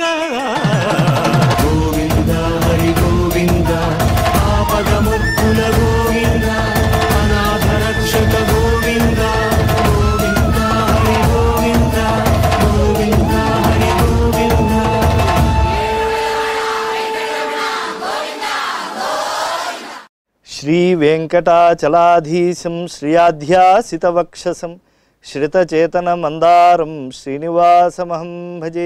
గోవింద హరి గోవింద ఆపదముక్కుల గోవింద అనాథ రక్షక గోవింద గోవింద హరి గోవింద గోవింద హరి గోవింద శ్రీవేంకటాచలాధీశం శ్రియాధ్యాసితవక్షసం శ్రితచేతనమందారం శ్రీనివాసమహం భజే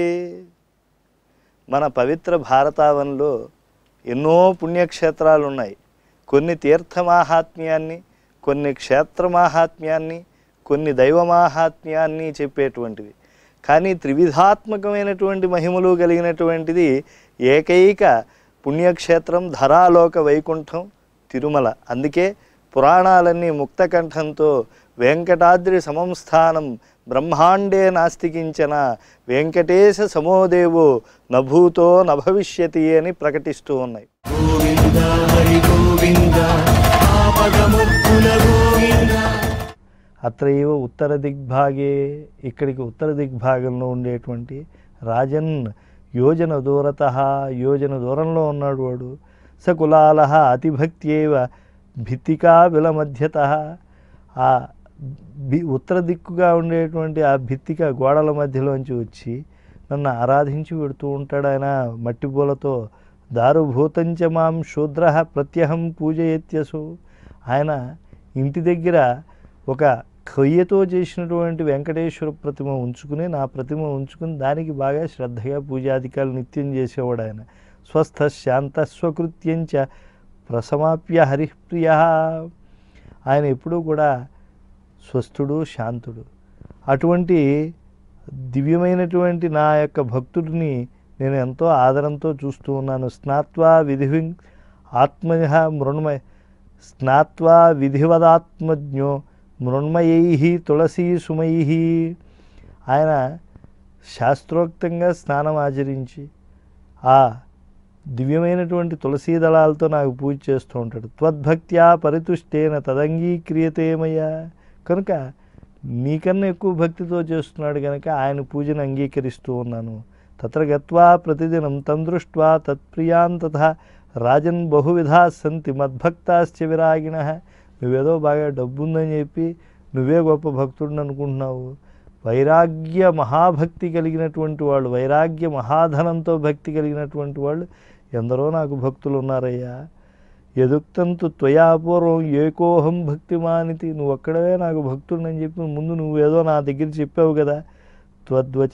మన పవిత్ర భారతావనంలో ఎన్నో పుణ్యక్షేత్రాలు ఉన్నాయి కొన్ని తీర్థమాహాత్మ్యాన్ని కొన్ని క్షేత్రమాహాత్మ్యాన్ని కొన్ని దైవమాహాత్మ్యాన్ని చెప్పేటువంటివి కానీ త్రివిధాత్మకమైనటువంటి మహిమలు కలిగినటువంటిది ఏకైక పుణ్యక్షేత్రం ధరాలోక వైకుంఠం తిరుమల అందుకే పురాణాలన్నీ ముక్తకంఠంతో వెంకటాద్రి సమంస్థానం బ్రహ్మాండే నాస్తికించిన వెంకటేశ సమోదేవో నభూతో నభవిష్యతి అని ప్రకటిస్తూ ఉన్నాయి గోవింద హరి గోవింద ఆపదముక్కుల గోవింద అత్రైవ ఉత్తర దిగ్భాగే ఇక్కడికి ఉత్తర దిగ్భాగంలో ఉండేటువంటి రాజన్ యోజన దూరత యోజన దూరంలో ఉన్నాడు వాడు సకులాల అతిభక్త్యేవ భిత్తికా విలమధ్యత ఆ బి ఉత్తర దిక్కుగా ఉండేటువంటి ఆ భిత్తిక గోడల మధ్యలోంచి వచ్చి నన్ను ఆరాధించి పెడుతూ ఉంటాడు ఆయన మట్టి పూలతో దారుభూతంచ మాం శూద్ర ప్రత్యహం పూజయత్యసు ఆయన ఇంటి దగ్గర ఒక కొయ్యతో చేసినటువంటి వెంకటేశ్వర ప్రతిమ ఉంచుకుని నా ప్రతిమ ఉంచుకుని దానికి బాగా శ్రద్ధగా పూజాధికారులు నిత్యం చేసేవాడు ఆయన స్వస్థ శాంత స్వకృత్యంచ ప్రసమాప్య హరిప్రియ ఆయన ఎప్పుడూ కూడా స్వస్థుడు శాంతుడు అటువంటి దివ్యమైనటువంటి నా యొక్క భక్తుడిని నేను ఎంతో ఆదరంతో చూస్తూ ఉన్నాను స్నాత్వా విధి ఆత్మజ మృణ్మయ స్నాత్వా విధివదాత్మజ్ఞో మృణ్మయై తులసీ సుమై ఆయన శాస్త్రోక్తంగా స్నానం ఆచరించి ఆ దివ్యమైనటువంటి తులసీ దళాలతో నాకు పూజ చేస్తూ ఉంటాడు త్వద్భక్త్యా పరితుష్టేన తదంగీక్రియతేమయ్యా కనుక నీకన్నా ఎక్కువ భక్తితో చేస్తున్నాడు కనుక ఆయన పూజను అంగీకరిస్తూ ఉన్నాను తత్ర గత్వా ప్రతిదినం తం దృష్ట్వా తత్ప్రియాన్ తథా రాజన్ బహువిధా సంతి మద్భక్తాశ్చ విరాగిణ నువ్వేదో బాగా డబ్బుందని చెప్పి నువ్వే గొప్ప భక్తుడిని అనుకుంటున్నావు వైరాగ్య మహాభక్తి కలిగినటువంటి వాళ్ళు వైరాగ్య మహాధనంతో భక్తి కలిగినటువంటి వాళ్ళు ఎందరో నాకు భక్తులు ఉన్నారయ్యా ఎదుక్తంతు త్వయాపూర్వం ఏకోహం భక్తిమానితి నువ్వు ఒక్కడవే నాకు భక్తుడిని చెప్పి ముందు నువ్వేదో నా దగ్గర చెప్పావు కదా త్వద్వచ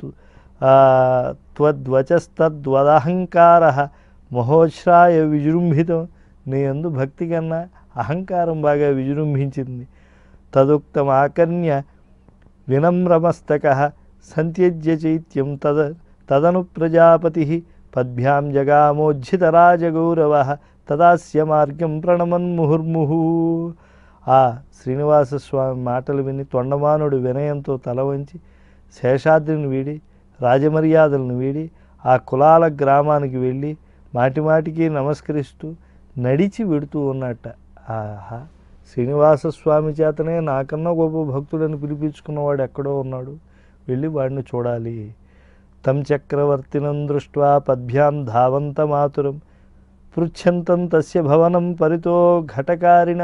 త్వద్వచస్తద్వదహంకార మహోశ్రాయ విజృంభితం నీ ఎందు భక్తి కన్నా అహంకారం బాగా విజృంభించింది తదుక్తమాకర్ణ్య వినమ్రమస్తక సంత్యజ్య చైత్యం తద తదను ప్రజాపతి పద్భ్యాం జగామోజ్జితరాజగౌరవ తదాస్య మార్గం ప్రణమన్ ముహుర్ముహు ఆ శ్రీనివాస స్వామి మాటలు విని తొండమానుడు వినయంతో తల వంచి శేషాద్రిని వీడి రాజమర్యాదలను వీడి ఆ కులాల గ్రామానికి వెళ్ళి మాటిమాటికి నమస్కరిస్తూ నడిచి వెడుతూ ఉన్నట్ట ఆహా శ్రీనివాస స్వామి చేతనే నాకన్నా గొప్ప భక్తుడని పిలిపించుకున్నవాడు ఎక్కడో ఉన్నాడు వెళ్ళి వాడిని చూడాలి తం చక్రవర్తినం దృష్ట్వా పద్భ్యాం ధావంతమాతురం పృచ్ఛంతం తస్య భవనం పరితో ఘటకారిణ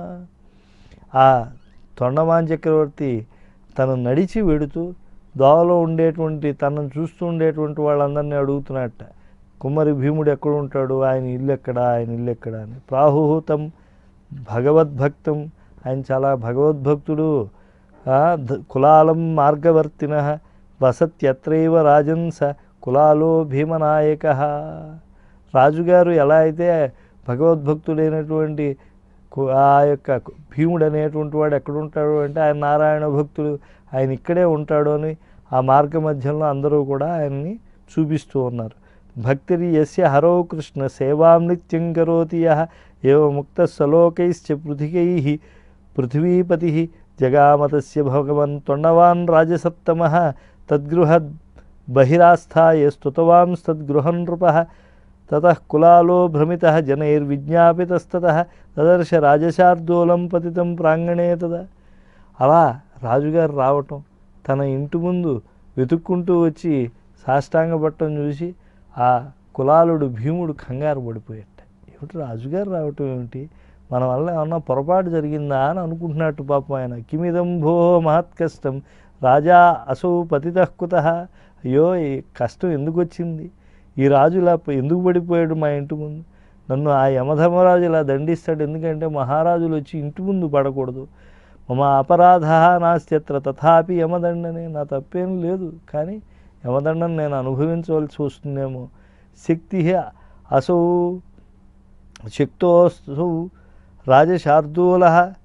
ఆ తొండమాన్ చక్రవర్తి తను నడిచి వెడుతూ దోవలో ఉండేటువంటి తనను చూస్తూ ఉండేటువంటి వాళ్ళందరినీ అడుగుతున్నట్ట కుమ్మరి భీముడు ఎక్కడ ఉంటాడు ఆయన ఇల్లు ఎక్కడ ఆయన ఇల్లు ఎక్కడ అని ప్రాహుహూతం భగవద్భక్తం ఆయన చాలా భగవద్భక్తుడు ఆ, ధ- కులాలం మార్గవర్తిన వసత్యత్రైవ రాజన్ స కులాలో భీమనాయక రాజుగారు ఎలా అయితే భగవద్భక్తుడైనటువంటి కు- ఆ యొక్క భీముడు అనేటువంటి వాడు ఎక్కడ ఉంటాడు అంటే ఆయన నారాయణ భక్తుడు ఆయన ఇక్కడే ఉంటాడు అని ఆ మార్గ మధ్యంలో అందరూ కూడా ఆయన్ని చూపిస్తూ ఉన్నారు భక్తిరి యస్య హరో కృష్ణ సేవాం నిత్యం కరోతి యః ఏవ ముక్త సలోకైశ్చ పృథికై పృథివీపతి జగామతస్య భగవన్ తొండవాన్ రాజసప్తమ తద్గృహ బహిరాస్థాయ స్తుతవాంస్తద్గృహం నృప తతః కులాలో భ్రమిత జనైర్విజ్ఞాపితస్తతః తదర్శ రాజశార్దూలం పతితం ప్రాంగణే తదా అలా రాజుగారు రావటం తన ఇంటి ముందు వెతుక్కుంటూ వచ్చి సాష్టాంగ పట్టం చూసి ఆ కులాలుడు భీముడు కంగారు పడిపోయాట ఏమిటి రాజుగారు రావటం ఏమిటి మన వల్ల ఏమన్నా పొరపాటు జరిగిందా అని అనుకుంటున్నట్టు పాపం ఆయన కిమిదం భో మహత్ కష్టం రాజా అసౌ పతిత కుత అయ్యో ఈ కష్టం ఎందుకు వచ్చింది ఈ రాజు ఇలా ప- ఎందుకు పడిపోయాడు మా ఇంటి ముందు నన్ను ఆ యమధర్మరాజు ఇలా దండిస్తాడు ఎందుకంటే మహారాజులు వచ్చి ఇంటి ముందు పడకూడదు మమ అపరాధ నాస్త్యత్ర తథాపి యమదండనే నా తప్పేం లేదు కానీ యమదండను నేను అనుభవించవలసి వస్తుందేమో శక్తి అసౌ శక్తోస్తు రాజశార్దూల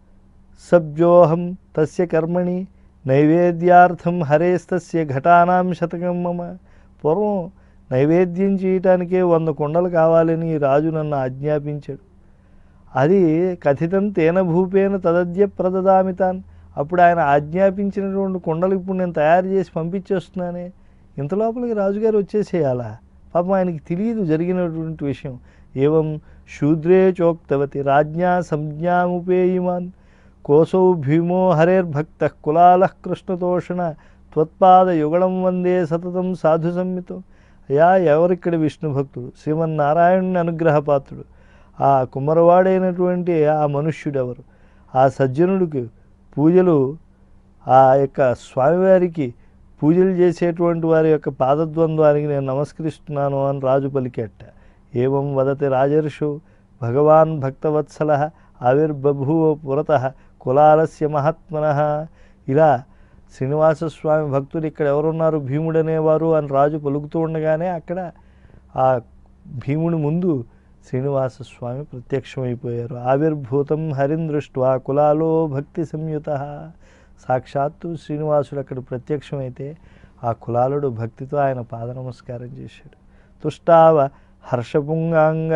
సబ్జోహం తస్య కర్మణి నైవేద్యార్థం హరేస్తస్య ఘటానాం శతకం మమ పూర్వం నైవేద్యం చేయటానికే వంద కుండలు కావాలని ఈ రాజు నన్ను ఆజ్ఞాపించాడు అది కథితం తేన భూపేన తదద్య ప్రదదామితాన్ అప్పుడు ఆయన ఆజ్ఞాపించినటువంటి కుండలు ఇప్పుడు నేను తయారు చేసి పంపించేస్తున్నానే ఇంత లోపలికి రాజుగారు వచ్చేసేయాలా పాపం ఆయనకి తెలియదు జరిగినటువంటి విషయం ఏవం శూద్రే చోక్తవతి రాజ్ఞా సంజ్ఞాముపేయిమాన్ కోసౌ భీమో హరేర్భక్త కులాల కృష్ణతోషణ త్వత్పాద యుగళం వందే సతతం సాధు సంహితం అయా ఎవరిక్కడ విష్ణు భక్తుడు శ్రీమన్నారాయణుని అనుగ్రహపాత్రుడు ఆ కుమ్మరవాడైనటువంటి ఆ మనుష్యుడెవరు ఆ సజ్జనుడికి పూజలు ఆ యొక్క స్వామివారికి పూజలు చేసేటువంటి వారి యొక్క పాదద్వంద్వానికి నేను నమస్కరిస్తున్నాను అని రాజు పలికెట్ట ఏవం వదతి రాజర్షు భగవాన్ భక్తవత్సల ఆవిర్బభూవ పురత కులాలస్య మహాత్మన ఇలా శ్రీనివాసస్వామి భక్తులు ఇక్కడ ఎవరున్నారు భీముడు అనేవారు అని రాజు పలుకుతూ ఉండగానే అక్కడ ఆ భీముని ముందు శ్రీనివాసస్వామి ప్రత్యక్షమైపోయారు ఆవిర్భూతం హరిం దృష్ట్వా కులాలో భక్తి సంయుత సాక్షాత్తు శ్రీనివాసుడు అక్కడ ప్రత్యక్షమైతే ఆ కులాలుడు భక్తితో ఆయన పాద నమస్కారం చేశాడు తుష్టావ హర్షపుంగాంగ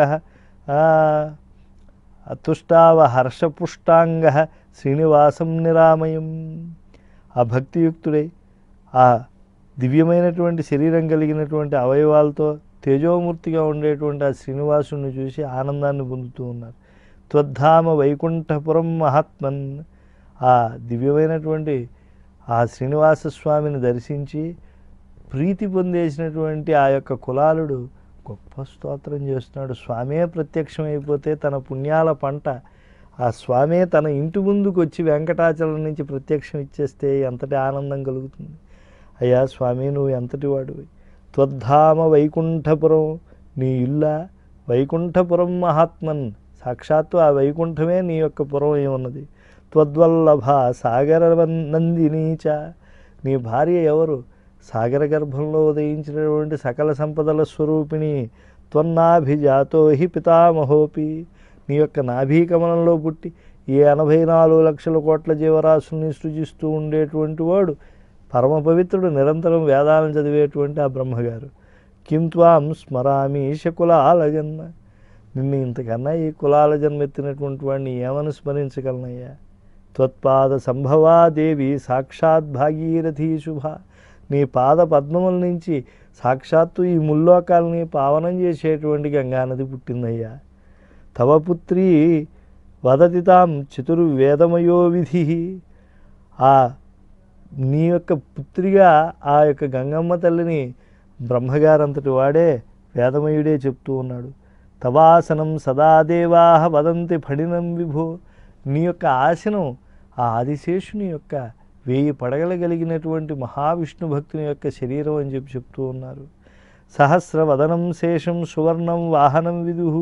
తుష్టావ హర్షపుష్టాంగ శ్రీనివాసం నిరామయం ఆ భక్తియుక్తుడై ఆ దివ్యమైనటువంటి శరీరం కలిగినటువంటి అవయవాలతో తేజోమూర్తిగా ఉండేటువంటి ఆ శ్రీనివాసుని చూసి ఆనందాన్ని పొందుతూ ఉన్నారు త్వద్ధామ వైకుంఠపురం మహాత్మన్ ఆ దివ్యమైనటువంటి ఆ శ్రీనివాస స్వామిని దర్శించి ప్రీతి పొందేసినటువంటి ఆ యొక్క కులాలుడు గొప్ప స్తోత్రం చేస్తున్నాడు స్వామే ప్రత్యక్షమైపోతే తన పుణ్యాల పంట ఆ స్వామే తన ఇంటి ముందుకు వచ్చి వెంకటాచలం నుంచి ప్రత్యక్షం ఇచ్చేస్తే ఎంతటి ఆనందం కలుగుతుంది అయ్యా స్వామి నువ్వు ఎంతటి వాడివి త్వద్ధామ వైకుంఠపురం నీ ఇల్ల వైకుంఠపురం మహాత్మన్ సాక్షాత్తు ఆ వైకుంఠమే నీ యొక్క పురం ఏమున్నది త్వద్వల్లభ సాగర నందినీచ నీ భార్య ఎవరు సాగర గర్భంలో ఉదయించినటువంటి సకల సంపదల స్వరూపిణి త్వన్నాభిజాతో హి పితామహోపి నీ యొక్క నాభీకమలంలో పుట్టి ఈ ఎనభై నాలుగు లక్షల కోట్ల జీవరాశుల్ని సృజిస్తూ ఉండేటువంటి వాడు పరమ పవిత్రుడు నిరంతరం వేదాలను చదివేటువంటి ఆ బ్రహ్మగారు కింత్వాం స్మరామి శకులాల జన్మ నిన్ను ఇంతకన్నా ఈ కులాల జన్మెత్తినటువంటి వాడిని ఏమని స్మరించగలనయ్యా త్వత్పాద సంభవా దేవి సాక్షాత్ భాగీరథీ శుభ నీ పాద పద్మముల నుంచి సాక్షాత్తు ఈ ముల్లోకాలని పావనం చేసేటువంటి గంగానది పుట్టిందయ్యా తవ పుత్రి వదతి తాం చతుర్వేదమయో విధి ఆ నీ యొక్క పుత్రిగా ఆ యొక్క గంగమ్మ తల్లిని బ్రహ్మగారంతటి వాడే వేదమయుడే చెప్తూ ఉన్నాడు తవాసనం సదా దేవాహ వదంతి ఫడినం విభో నీ యొక్క ఆసనం ఆ ఆదిశేషుని యొక్క వెయ్యి పడగలగలిగినటువంటి మహావిష్ణు భక్తుని యొక్క శరీరం అని చెప్పి చెప్తూ ఉన్నారు సహస్రవదనం శేషం సువర్ణం వాహనం విదుహు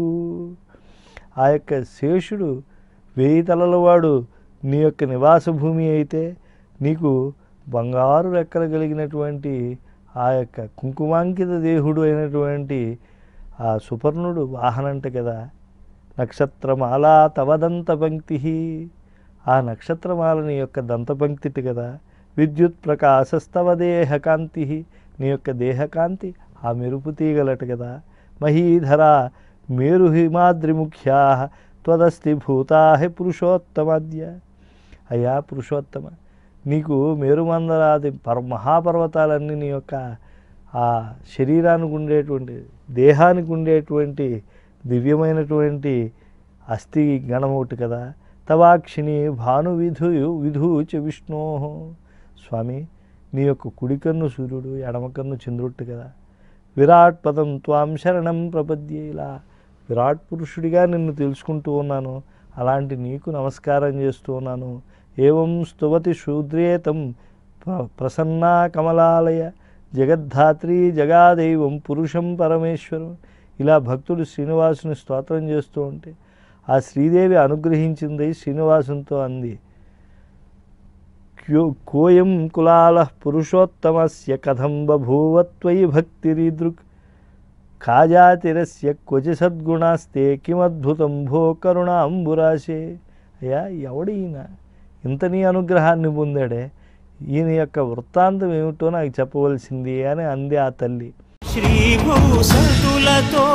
ఆ యొక్క శేషుడు వెయ్యి తలల వాడు నీ యొక్క నివాస భూమి అయితే నీకు బంగారు రెక్కలు కలిగినటువంటి ఆ యొక్క కుంకుమాంకిత దేహుడు అయినటువంటి ఆ సుపర్ణుడు వాహనంట కదా నక్షత్రమాలా తవదంత పంక్తి ఆ నక్షత్రమాల నీ యొక్క దంతపంక్తిటి కదా విద్యుత్ ప్రకాశస్తవ దేహకాంతి నీ యొక్క దేహకాంతి ఆ మెరుపు తీగలట కదా మహీధర మేరు హిమాద్రిముఖ్యా త్వదస్తి భూతా హి పురుషోత్తమాద్య అయ్యా పురుషోత్తమ నీకు మేరుమందరాది పర్ మహాపర్వతాలన్నీ నీ యొక్క ఆ శరీరానికి ఉండేటువంటి దేహానికి ఉండేటువంటి దివ్యమైనటువంటి అస్థి గణమొకటి కదా తవాక్షిణి భాను విధు విధు చ విష్ణో స్వామి నీ యొక్క కుడి కన్ను సూర్యుడు ఎడమ కన్ను చంద్రుట్టు కదా విరాట్ పదం త్వాం శరణం ప్రపద్యే ఇలా విరాట్ పురుషుడిగా నిన్ను తెలుసుకుంటూ ఉన్నాను అలాంటి నీకు నమస్కారం చేస్తూ ఉన్నాను ఏవం స్తువతి శూద్రేతం ప్ర- ప్రసన్నా కమలాలయ జగద్ధాత్రి జగాదైవం పురుషం పరమేశ్వరం ఇలా భక్తుడు శ్రీనివాసుని స్తోత్రం చేస్తూ ఉంటే ఆ శ్రీదేవి అనుగ్రహించింది శ్రీనివాసునితో అంది క్యో కోయం కులాల పురుషోత్తమస్య కథం బభూవ త్వయి భక్తిరీదృక్ కాజాతిరస్య క్వచి సద్గుణాస్తే కిమద్భుతం భో కరుణాంబురాశే అయ్యా ఎవడీయన ఇంత నీ అనుగ్రహాన్ని పొందాడే ఈయన యొక్క వృత్తాంతం ఏమిటో నాకు చెప్పవలసింది అని అంది ఆ తల్లి శ్రీభూసతులతో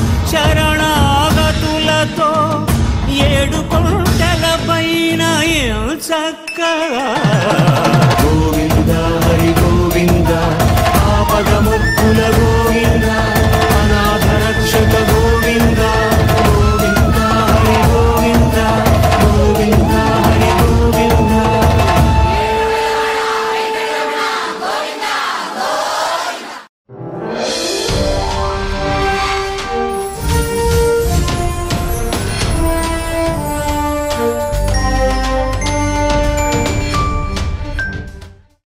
శరణాగతులతో ఏడు కొండల పైన చక్కగా